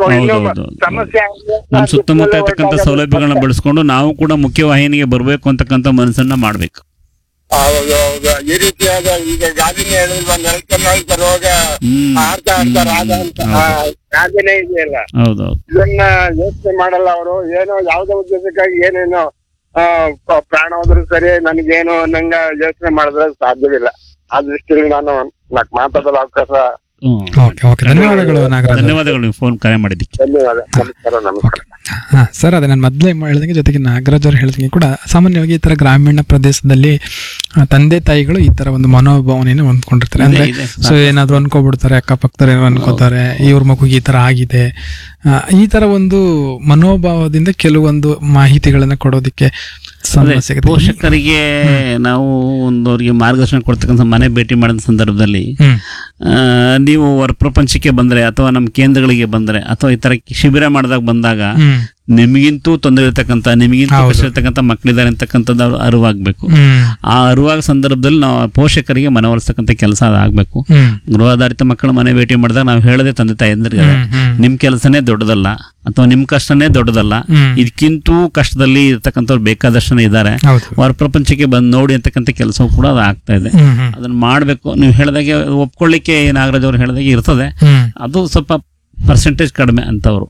ಮಾಡ್ಬೇಕು ಇನ್ನು ಹೌದು, ಹೌದು. ಸಮಸ್ಯೆ ಆಗಿದೆ. ನಮ್ಮ ಸುತ್ತಮುತ್ತ ಬಿಸಿಲು ಇರ್ತಕ್ಕಂಥ ಹೊರಟಾಗ ಸೌಲಭ್ಯಗಳನ್ನ ಬಳಸ್ಕೊಂಡು ನಾವು ಕೂಡ ಮುಖ್ಯವಾಹಿನಿಗೆ ಬರಬೇಕು ಅಂತಕ್ಕಂಥ ಮನಸ್ಸನ್ನ ಮಾಡ್ಬೇಕು ಹೌದು ಹೌದು ಈ ರೀತಿಯಾದ ಈಗ ಗಾದಿನೇ ಹೇಳಿಲ್ವಾ ನೆಲಕ್ಕೆ ರೋಗ ಹ್ಮ್ ಆಡ್ತಾ ಆಡ್ತಾ ರಾಗ ಅಂತ ಆ, ಗಾದೆನೇ ಇದೆಯಲ್ಲ ಹೌದೌದು ಇದನ್ನ ಯೋಚನೆ ಮಾಡಲ್ಲ ಅವರು ಏನೋ ಯಾವ್ದೋ ಉದ್ದೇಶಕ್ಕಾಗಿ ಏನೇನೋ ಆ, ಪ- ಪ್ರಾಣ ಹೋದ್ರು ಸರಿ ನನಗೇನು ಅನ್ನಂಗ ಯೋಚನೆ ಮಾಡಿದ್ರೆ ಸಾಧ್ಯವಿಲ್ಲ ಆ ದೃಷ್ಟಿಯಲ್ಲಿ ನಾನು ನಾಲ್ಕು ಮಾತಾಡಲು ಅವಕಾಶ ಹ್ಮ್. ಓಕೆ ಓಕೆ ಧನ್ಯವಾದಗಳು ನಾಗರಾಜ್ ಅವ್ರೆ. ಧನ್ಯವಾದಗಳು ನೀವು ಫೋನ್ ಕರೆ ಮಾಡಿದ್ದಕ್ಕೆ ಧನ್ಯವಾದ ನಮಸ್ಕಾರ ನಮಸ್ಕಾರ ಹಾ ಸರ್ ಅದೇ ನಾನು ಮೊದಲೇ ಹೇಳಿದಂಗೆ ಜೊತೆಗೆ ನಾಗರಾಜ್ ಅವರು ಹೇಳಿದಂಗೆ ಕೂಡ ಸಾಮಾನ್ಯವಾಗಿ ಈ ತರ ಗ್ರಾಮೀಣ ಪ್ರದೇಶದಲ್ಲಿ ಆ, ತಂದೆ ತಾಯಿಗಳು ಈ ತರ ಒಂದು ಮನೋಭಾವನೆಯನ್ನು ಹೊಂದ್ಕೊಂಡಿರ್ತಾರೆ ಅಂದ್ರೆ ಇದೆ, ಸೊ ಏನಾದ್ರು ಅನ್ಕೋಬಿಡ್ತಾರೆ ಅಕ್ಕಪಕ್ಕದವ್ರು ಏನೋ ಅನ್ಕೋತಾರೆ ಇವ್ರ ಮಗುಗೆ ಈ ತರ ಆಗಿದೆ ಆ, ಈ ತರ ಒಂದು ಮನೋಭಾವದಿಂದ ಕೆಲವೊಂದು ಮಾಹಿತಿಗಳನ್ನ ಕೊಡೋದಕ್ಕೆ ಸಮಸ್ಯೆ ಆಗುತ್ತೆ. ಪೋಷಕರಿಗೆ ನಾವು ಒಂದು ಅವರಿಗೆ ಮಾರ್ಗದರ್ಶನ ಕೊಡ್ತಕ್ಕಂಥ ಮನೆ ಭೇಟಿ ಮಾಡಿದ ಸಂದರ್ಭದಲ್ಲಿ ಹ್ಮ್ ಆ, ನೀವು ಹೊರ ಪ್ರಪಂಚಕ್ಕೆ ಬಂದ್ರೆ ಅಥವಾ ನಮ್ಮ ಕೇಂದ್ರಗಳಿಗೆ ಬಂದ್ರೆ ಅಥವಾ ಈ ತರ ಶಿಬಿರ ಮಾಡಿದಾಗ ಬಂದಾಗ ಹ್ಮ್ ನಿಮಗಿಂತೂ ತೊಂದರೆ ಇರ್ತಕ್ಕಂಥ ನಿಮಗಿಂತೂ ಹೌದು. ಕಷ್ಟ ಇರ್ತಕ್ಕಂಥ ಮಕ್ಕಳಿದ್ದಾರೆ ಅಂತಕ್ಕಂಥದ್ದು ಅವ್ರು ಅರಿವಾಗಬೇಕು ಹ್ಮ್ ಆ ಅರಿವಾದ ಸಂದರ್ಭದಲ್ಲಿ ನಾವು ಪೋಷಕರಿಗೆ ಮನವೊಲಿಸ್ತಕ್ಕಂಥ ಕೆಲಸ ಅದಾಗಬೇಕು ಹ್ಮ್ ಗೃಹಾಧಾರಿತ ಮಕ್ಕಳ ಮನೆ ಭೇಟಿ ಮಾಡಿದಾಗ ನಾವು ಹೇಳದೆ ತಂದೆ ತಾಯಂದ್ರಿಗೆ ಹ್ಮ್ ಹ್ಮ್ ನಿಮ್ ಕೆಲಸನೇ ದೊಡ್ಡದಲ್ಲ ಅಥವಾ ನಿಮ್ ಕಷ್ಟನೇ ದೊಡ್ಡದಲ್ಲ ಹ್ಮ್. ಇದಕ್ಕಿಂತೂ ಕಷ್ಟದಲ್ಲಿ ಇರ್ತಕ್ಕಂಥವ್ರು ಬೇಕಾದಷ್ಟು ಇದ್ದಾರೆ ಹೌದು ಹೊರ ಪ್ರಪಂಚಕ್ಕೆ ಬಂದು ನೋಡಿ ಅಂತಕ್ಕಂಥ ಕೆಲಸವೂ ಕೂಡ ಅದು ಆಗ್ತಾ ಇದೆ ಹ್ಮ್ ಹ್ಮ್ ಅದನ್ನ ಮಾಡಬೇಕು ನೀವು ಹೇಳ್ದಾಗೆ ಒಪ್ಕೊಳ್ಳಿಕ್ಕೆ ನಾಗರಾಜ್ ಅವ್ರು ಹೇಳ್ದಾಗೆ ಇರ್ತದೆ ಹ್ಮ್ ಅದು ಸ್ವಲ್ಪ ಪರ್ಸೆಂಟೇಜ್ ಕಡಿಮೆ ಅಂತವ್ರು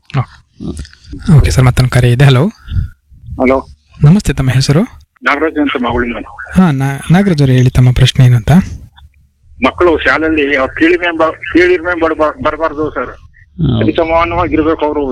ಓಕೆ ಸರ್ ಮತ್ತೊಂದು ಕರೆ ಇದೆ ಹಲೋ ಹಲೋ ನಮಸ್ತೆ ತಮ್ಮ ಹೆಸರು ನಾಗರಾಜ್ ಅಂತ ಮಗಳಿಂದ ಹಾ ನಾ- ನಾಗರಾಜ್ ಅವರು ಹೇಳಿ ತಮ್ಮ ಪ್ರಶ್ನೆ ಏನು ಅಂತ ಮಕ್ಕಳು ಶಾಲೆಯಲ್ಲಿ ಅವ್ರ್ ಕೀಳಿಮೆ ಬ- ಕೀಳಿಮೆ ಬರಬಾರ್ದು ಸರ್ ಸರಿ ಸಮಾನವಾಗಿರ್ಬೇಕು ಅವರು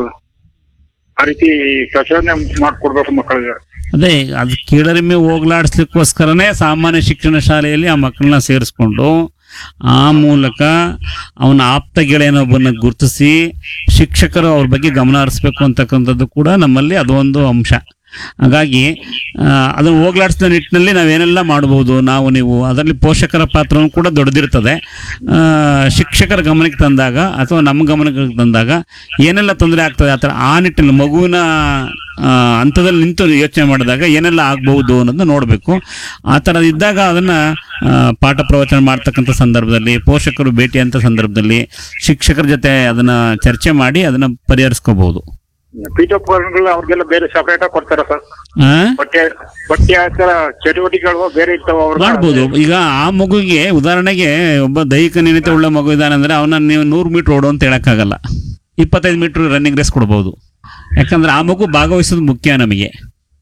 ಆ ರೀತಿ ಪ್ರಚೋದನೆ ಮಾಡ್ಕೊಡ್ಬೇಕು ಮಕ್ಕಳಿಗೆ ಅದೇ ಅದು ಕೀಳರಿಮೆ ಹೋಗ್ಲಾಡಿಸ್ಲಿಕ್ಕೋಸ್ಕರನೇ ಸಾಮಾನ್ಯ ಶಿಕ್ಷಣ ಶಾಲೆಯಲ್ಲಿ ಆ ಮಕ್ಕಳನ್ನ ಸೇರಿಸ್ಕೊಂಡು ಆ ಮೂಲಕ ಅವನ ಆಪ್ತ ಗೆಳೆಯನೊಬ್ಬನ ಗುರುತಿಸಿ ಶಿಕ್ಷಕರು ಅವ್ರ ಬಗ್ಗೆ ಗಮನ ಹರಿಸ್ಬೇಕು ಅಂತಕ್ಕಂಥದ್ದು ಕೂಡ ನಮ್ಮಲ್ಲಿ ಅದೊಂದು ಅಂಶ ಹಾಗಾಗಿ ಆ, ಅದನ್ನು ಹೋಗ್ಲಾಡಿಸಿದ ನಿಟ್ಟಿನಲ್ಲಿ ನಾವೇನೆಲ್ಲ ಮಾಡ್ಬೋದು ನಾವು ನೀವು ಅದರಲ್ಲಿ ಪೋಷಕರ ಪಾತ್ರನೂ ಕೂಡ ದೊಡ್ಡದಿರ್ತದೆ ಆ, ಶಿಕ್ಷಕರ ಗಮನಕ್ಕೆ ತಂದಾಗ ಅಥವಾ ನಮ್ಮ ಗಮನಕ್ಕೆ ತಂದಾಗ ಏನೆಲ್ಲ ತೊಂದರೆ ಆಗ್ತದೆ ಆ ಥರ ಆ ನಿಟ್ಟಿನಲ್ಲಿ ಮಗುವಿನ ಆ, ಹಂತದಲ್ಲಿ ನಿಂತು ಯೋಚನೆ ಮಾಡಿದಾಗ ಏನೆಲ್ಲ ಆಗ್ಬಹುದು ಅನ್ನೋದನ್ನ ನೋಡಬೇಕು ಆ ಥರ ಇದ್ದಾಗ ಅದನ್ನ ಆ, ಪಾಠ ಪ್ರವಚನ ಮಾಡ್ತಕ್ಕಂಥ ಸಂದರ್ಭದಲ್ಲಿ ಪೋಷಕರು ಭೇಟಿ ಅಂತ ಸಂದರ್ಭದಲ್ಲಿ ಶಿಕ್ಷಕರ ಜೊತೆ ಅದನ್ನ ಚರ್ಚೆ ಮಾಡಿ ಅದನ್ನ ಪರಿಹರಿಸ್ಕೋಬಹುದು ಪೀಠೋಪಕರಣಗಳು ಅವ್ರಿಗೆಲ್ಲ ಬೇರೆ ಸಪರೇಟ್ ಆಗಿ ಕೊಡ್ತಾರ ಸರ್ ಆ? ಬಟ್ಟೆ ಬಟ್ಟೆ ಹಾಕ್ತಾರ ಚಟುವಟಿಕೆಗಳು ಬೇರೆ ಇರ್ತಾವ ಅವ್ರ ಮಾಡ್ಬೋದು ಈಗ ಆ ಮಗುಗೆ ಉದಾಹರಣೆಗೆ ಒಬ್ಬ ದೈಹಿಕ ನ್ಯೂನತೆ ಉಳ್ಳ ಮಗು ಇದ್ದಾನೆ ಅಂದ್ರೆ ಅವನ ನೀವು ನೂರು ಮೀಟರ್ ಓಡು ಅಂತ ಹೇಳಕ್ಕಾಗಲ್ಲ ಇಪ್ಪತ್ತೈದು ಮೀಟರ್ ರನ್ನಿಂಗ್ ರೇಸ್ ಕೊಡ್ಬೋದು ಯಾಕಂದ್ರೆ ಆ ಮಗು ಭಾಗವಹಿಸೋದು ಮುಖ್ಯ ನಮಗೆ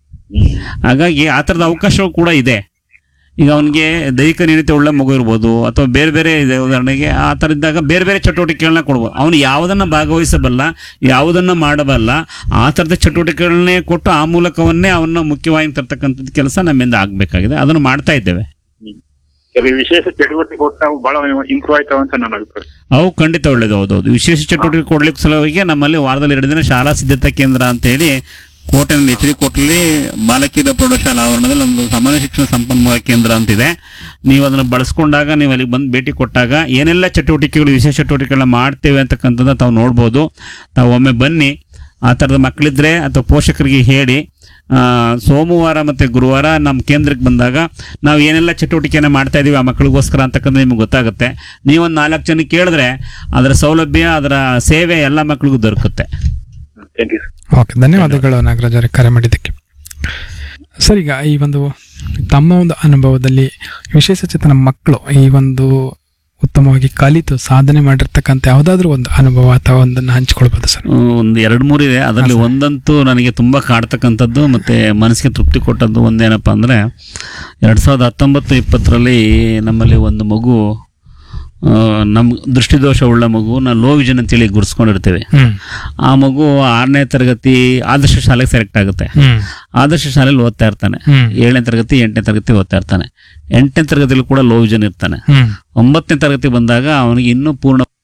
ಹಾಗಾಗಿ ಆ ಥರದ ಅವಕಾಶಗಳು ಕೂಡ ಇದೆ ಈಗ ಅವನಿಗೆ ದೈಹಿಕ ನ್ಯೂನತೆ ಉಳ್ಳ ಮಗು ಇರ್ಬೋದು ಅಥವಾ ಬೇರೆ ಬೇರೆ ಇದೆ ಉದಾಹರಣೆಗೆ ಆ ಥರ ಇದ್ದಾಗ ಬೇರೆ ಬೇರೆ ಚಟುವಟಿಕೆಗಳನ್ನ ಕೊಡ್ಬೋದು ಅವನು ಯಾವುದನ್ನ ಭಾಗವಹಿಸಬಲ್ಲ ಯಾವುದನ್ನ ಮಾಡಬಲ್ಲ ಆ ಥರದ ಚಟುವಟಿಕೆಗಳನ್ನೇ ಕೊಟ್ಟು ಆ ಮೂಲಕವನ್ನೇ ಅವನ್ನ ಮುಖ್ಯವಾಗಿ ತರ್ತಕ್ಕಂಥದ್ದು ಕೆಲಸ ನಮ್ಮಿಂದ ಆಗಬೇಕಾಗಿದೆ ಅದನ್ನು ಮಾಡ್ತಾ ಇದ್ದೇವೆ ಕೆಲವು ವಿಶೇಷ ಚಟುವಟಿಕೆ ಕೊಟ್ಟು ನಾವು ಬಹಳ ಇಂಪ್ರೂವ್ ಆಯ್ತಾವ ಅಂತ ನನ್ನ ಅಭಿಪ್ರಾಯ ಅವು ಖಂಡಿತ ಒಳ್ಳೇದು ಹೌದೌದು ವಿಶೇಷ ಚಟುವಟಿಕೆ ಕೊಡ್ಲಿಕ್ಕೆ ಸಲುವಾಗಿ ನಮ್ಮಲ್ಲಿ ವಾರದಲ್ಲಿ ಎರಡು ದಿನ ಶಾಲಾ ಸಿದ್ಧತಾ ಕೇಂದ್ರ ಅಂತ ಹೇಳಿ ಕೋಟೆನಲ್ಲಿ ಎಚ್ ಡಿ ಕೋಟೆಯಲ್ಲಿ ಬಾಲಕಿಯರ ಪ್ರೌಢಶಾಲಾ ಆವರಣದಲ್ಲಿ ಒಂದು ಸಾಮಾನ್ಯ ಶಿಕ್ಷಣ ಸಂಪನ್ಮೂಲ ಕೇಂದ್ರ ಅಂತಿದೆ ನೀವು ಅದನ್ನು ಬಳಸ್ಕೊಂಡಾಗ ನೀವು ಅಲ್ಲಿಗೆ ಬಂದು ಭೇಟಿ ಕೊಟ್ಟಾಗ ಏನೆಲ್ಲ ಚಟುವಟಿಕೆಗಳು ವಿಶೇಷ ಚಟುವಟಿಕೆಗಳನ್ನ ಮಾಡ್ತೇವೆ ಅಂತಕ್ಕಂಥದ್ದು ತಾವು ನೋಡ್ಬೋದು ತಾವು ಒಮ್ಮೆ ಬನ್ನಿ ಆ ಥರದ ಮಕ್ಕಳಿದ್ರೆ ಅಥವಾ ಪೋಷಕರಿಗೆ ಹೇಳಿ ಆ, ಸೋಮವಾರ ಮತ್ತು ಗುರುವಾರ ನಮ್ಮ ಕೇಂದ್ರಕ್ಕೆ ಬಂದಾಗ ನಾವು ಏನೆಲ್ಲ ಚಟುವಟಿಕೆನ ಮಾಡ್ತಾ ಇದೀವಿ ಆ ಮಕ್ಕಳಿಗೋಸ್ಕರ ಅಂತಕ್ಕಂಥ ನಿಮ್ಗೆ ಗೊತ್ತಾಗುತ್ತೆ ನೀವೊಂದು ನಾಲ್ಕು ಜನ ಕೇಳಿದ್ರೆ ಅದರ ಸೌಲಭ್ಯ ಅದರ ಸೇವೆ ಎಲ್ಲ ಮಕ್ಕಳಿಗೂ ದೊರಕುತ್ತೆ ಥ್ಯಾಂಕ್ ಯು ಓಕೆ ಧನ್ಯವಾದಗಳು ನಾಗರಾಜ್ ಅವರೇ ಕರೆ ಮಾಡಿದ್ದಕ್ಕೆ ಸರ್ ಈಗ ಈ ಒಂದು ತಮ್ಮ ಒಂದು ಅನುಭವದಲ್ಲಿ ವಿಶೇಷ ಚೇತನ ಮಕ್ಕಳು ಈ ಒಂದು ಉತ್ತಮವಾಗಿ ಕಲಿತು ಸಾಧನೆ ಮಾಡಿರ್ತಕ್ಕಂಥ ಯಾವುದಾದ್ರೂ ಒಂದು ಅನುಭವ ಅಥವಾ ಒಂದನ್ನು ಹಂಚಿಕೊಳ್ಬೋದು ಸರ್ ಒಂದು ಎರಡು ಮೂರು ಇದೆ ಅದರಲ್ಲಿ ಹಾ, ಸರ್. ಒಂದಂತೂ ನನಗೆ ತುಂಬ ಕಾಡ್ತಕ್ಕಂಥದ್ದು ಮತ್ತು ಮನಸ್ಸಿಗೆ ತೃಪ್ತಿ ಕೊಟ್ಟದ್ದು ಒಂದೇನಪ್ಪ ಅಂದರೆ ಎರಡು ಸಾವಿರದ ಹತ್ತೊಂಬತ್ತು ಇಪ್ಪತ್ತರಲ್ಲಿ ನಮ್ಮಲ್ಲಿ ಒಂದು ಮಗು ಆ, ನಮ್ಮ ದೃಷ್ಟಿದೋಷ ಉಳ್ಳ ಮಗುನ ಲೋ ವಿಷನ್ ಅಂತೇಳಿ ಗುರ್ಸ್ಕೊಂಡಿರ್ತೇವೆ ಹ್ಮ್ ಆ ಮಗು ಆರನೇ ತರಗತಿ ಆದರ್ಶ ಶಾಲೆಗೆ ಸೆಲೆಕ್ಟ್ ಆಗುತ್ತೆ ಹ್ಮ್ ಆದರ್ಶ ಶಾಲೆಯಲ್ಲಿ ಓದ್ತಾ ಇರ್ತಾನೆ ಹ್ಮ್ ಏಳನೇ ತರಗತಿ ಎಂಟನೇ ತರಗತಿ ಓದ್ತಾ ಇರ್ತಾನೆ ಎಂಟನೇ ತರಗತಿಯಲ್ಲಿ ಕೂಡ ಲೋ ವಿಷನ್ ಇರ್ತಾನೆ ಹ್ಮ್ ಒಂಬತ್ತನೇ ತರಗತಿ ಬಂದಾಗ ಅವನಿಗೆ ಇನ್ನೂ ಪೂರ್ಣ